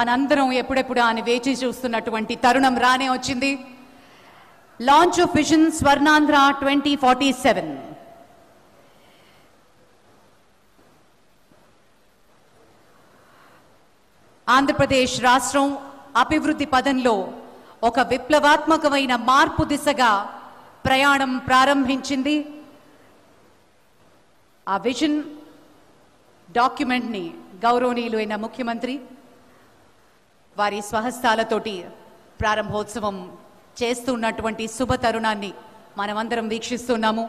మనందరం ఎప్పుడెప్పుడు అని వేచి చూస్తున్నటువంటి తరుణం రానే వచ్చింది launch of vision Swarnandhra twenty forty seven Andhra Pradesh రాష్ట్రం అభివృద్ధి పదంలో ఒక విప్లవాత్మకమైన మార్పు దిశగా ప్రయాణం ప్రారంభించింది ఆ విజన్ డాక్యుమెంట్ని గౌరవనీయులు అయిన ముఖ్యమంత్రి వారి స్వహస్తాలతోటి ప్రారంభోత్సవం చేస్తున్నటువంటి శుభ తరుణాన్ని మనమందరం వీక్షిస్తున్నాము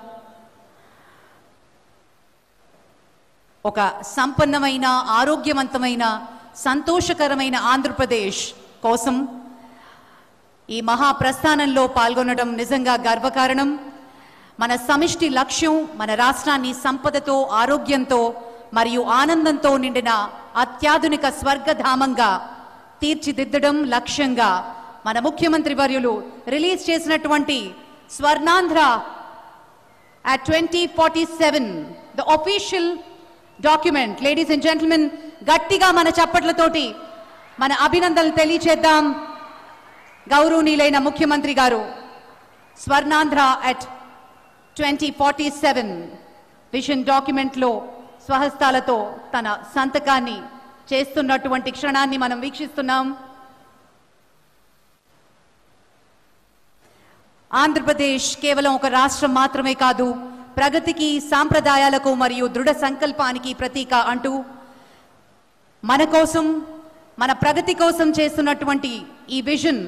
ఒక సంపన్నమైన ఆరోగ్యవంతమైన సంతోషకరమైన ఆంధ్రప్రదేశ్ కోసం ఈ మహాప్రస్థానంలో పాల్గొనడం నిజంగా గర్వకారణం మన సమిష్టి లక్ష్యం మన రాష్ట్రాన్ని సంపదతో ఆరోగ్యంతో మరియు ఆనందంతో నిండిన అత్యాధునిక స్వర్గధామంగా తీర్చిదిద్దడం లక్ష్యంగా మన ముఖ్యమంత్రి వర్యులు రిలీజ్ చేసినటువంటి Swarnandhra at 2047 the official document ladies and gentlemen గట్టిగా మన చప్పట్లతోటి మన అభినందనలు తెలియచేద్దాం గౌరవనీయులైన ముఖ్యమంత్రి గారు Swarnandhra at twenty forty seven vision డాక్యుమెంట్లో స్వహస్తాలతో తన సంతకాన్ని చేస్తున్నటువంటి క్షణాన్ని మనం వీక్షిస్తున్నాం ఆంధ్రప్రదేశ్ కేవలం ఒక రాష్ట్రం మాత్రమే కాదు ప్రగతికి సాంప్రదాయాలకు మరియు దృఢ సంకల్పానికి ప్రతీక అంటూ మన కోసం మన ప్రగతి కోసం చేస్తున్నటువంటి ఈ విజన్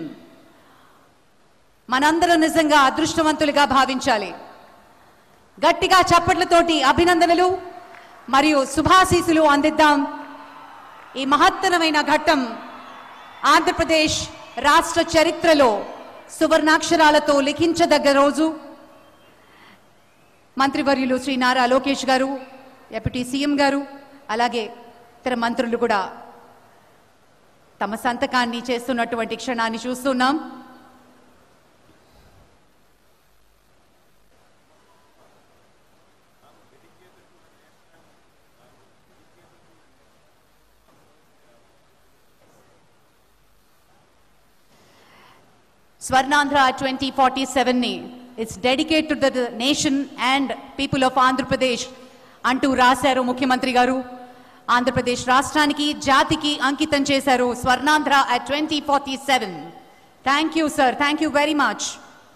మనందరం నిజంగా అదృష్టవంతులుగా భావించాలి గట్టిగా చప్పట్లతోటి అభినందనలు మరియు శుభాశీసులు అందిద్దాం ఈ మహత్తరమైన ఘట్టం ఆంధ్రప్రదేశ్ రాష్ట్ర చరిత్రలో సువర్ణాక్షరాలతో లిఖించదగ్గ రోజు మంత్రివర్యులు శ్రీ నారా లోకేష్ గారు డిప్యూటీ సీఎం గారు అలాగే ఇతర మంత్రులు కూడా తమ సంతకాన్ని చేస్తున్నటువంటి క్షణాన్ని చూస్తున్నాం Swarnandhra 2047 ని it's dedicate to the nation and people of Andhra Pradesh అంటూ రాశారు ముఖ్యమంత్రి గారు ఆంధ్రప్రదేశ్ రాష్ట్రానికి జాతికి అంకితం చేశారు Swarnandhra at twenty forty seven thank you sir thank you very much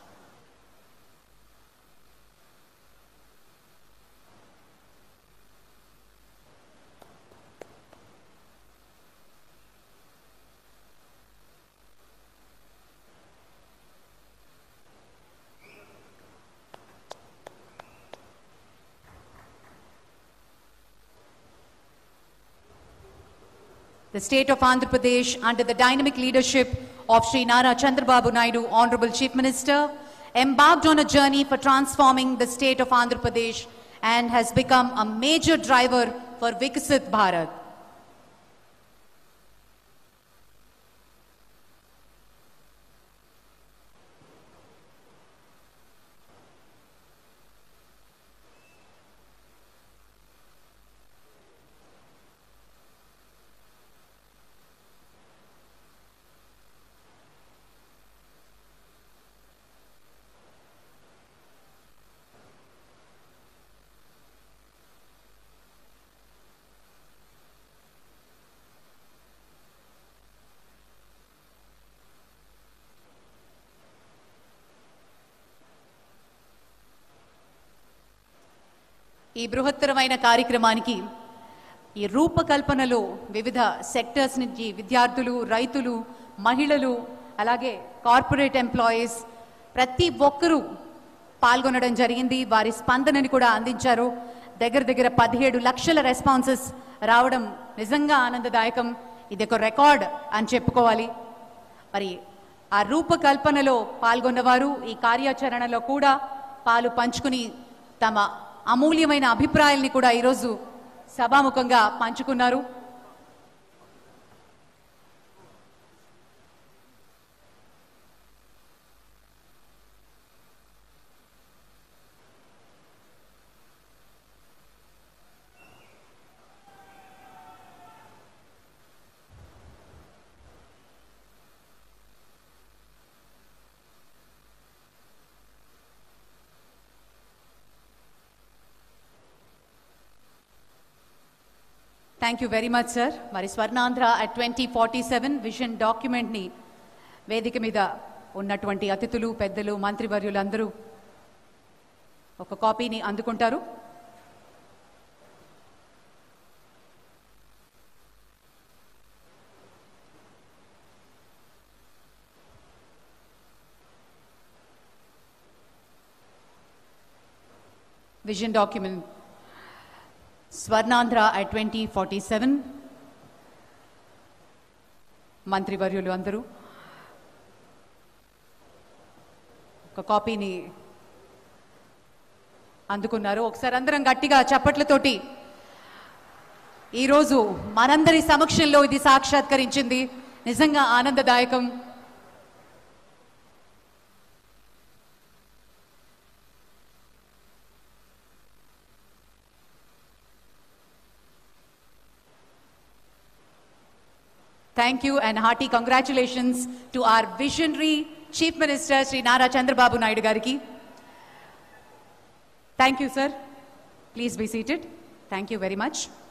The state of Andhra Pradesh, under the dynamic leadership of Sri Nara Chandrababu Naidu, Honorable Chief Minister, embarked on a journey for transforming the state of Andhra Pradesh and has become a major driver for Viksit Bharat. ఈ బృహత్తరమైన కార్యక్రమానికి ఈ రూపకల్పనలో వివిధ sectors నుంచి విద్యార్థులు రైతులు మహిళలు అలాగే కార్పొరేట్ ఎంప్లాయీస్ ప్రతి ఒక్కరూ పాల్గొనడం జరిగింది వారి స్పందనని కూడా అందించారు దగ్గర దగ్గర పదిహేడు లక్షల రెస్పాన్సెస్ రావడం నిజంగా ఆనందదాయకం ఇది ఒక రికార్డ్ అని చెప్పుకోవాలి మరి ఆ రూపకల్పనలో పాల్గొన్నవారు ఈ కార్యాచరణలో కూడా పాలు పంచుకుని తమ అమూల్యమైన అభిప్రాయాల్ని కూడా ఈరోజు సభాముఖంగా పంచుకున్నారు thank you very much sir మరి Swarnandhra at twenty forty seven vision డాక్యుమెంట్ని వేదిక మీద ఉన్నటువంటి అతిథులు పెద్దలు మంత్రివర్యులు అందరూ ఒక కాపీని అందుకుంటారు vision document Swarnandhra at twenty forty seven మంత్రివర్యులు అందరూ ఒక కాపీని అందుకున్నారు ఒకసారి అందరం గట్టిగా చప్పట్లతోటి ఈరోజు మనందరి సమక్షంలో ఇది సాక్షాత్కరించింది నిజంగా ఆనందదాయకం Thank you and hearty congratulations to our visionary Chief Minister Sri Nara Chandrababu Naidu Gariki. Thank you, sir. Please be seated. Thank you very much.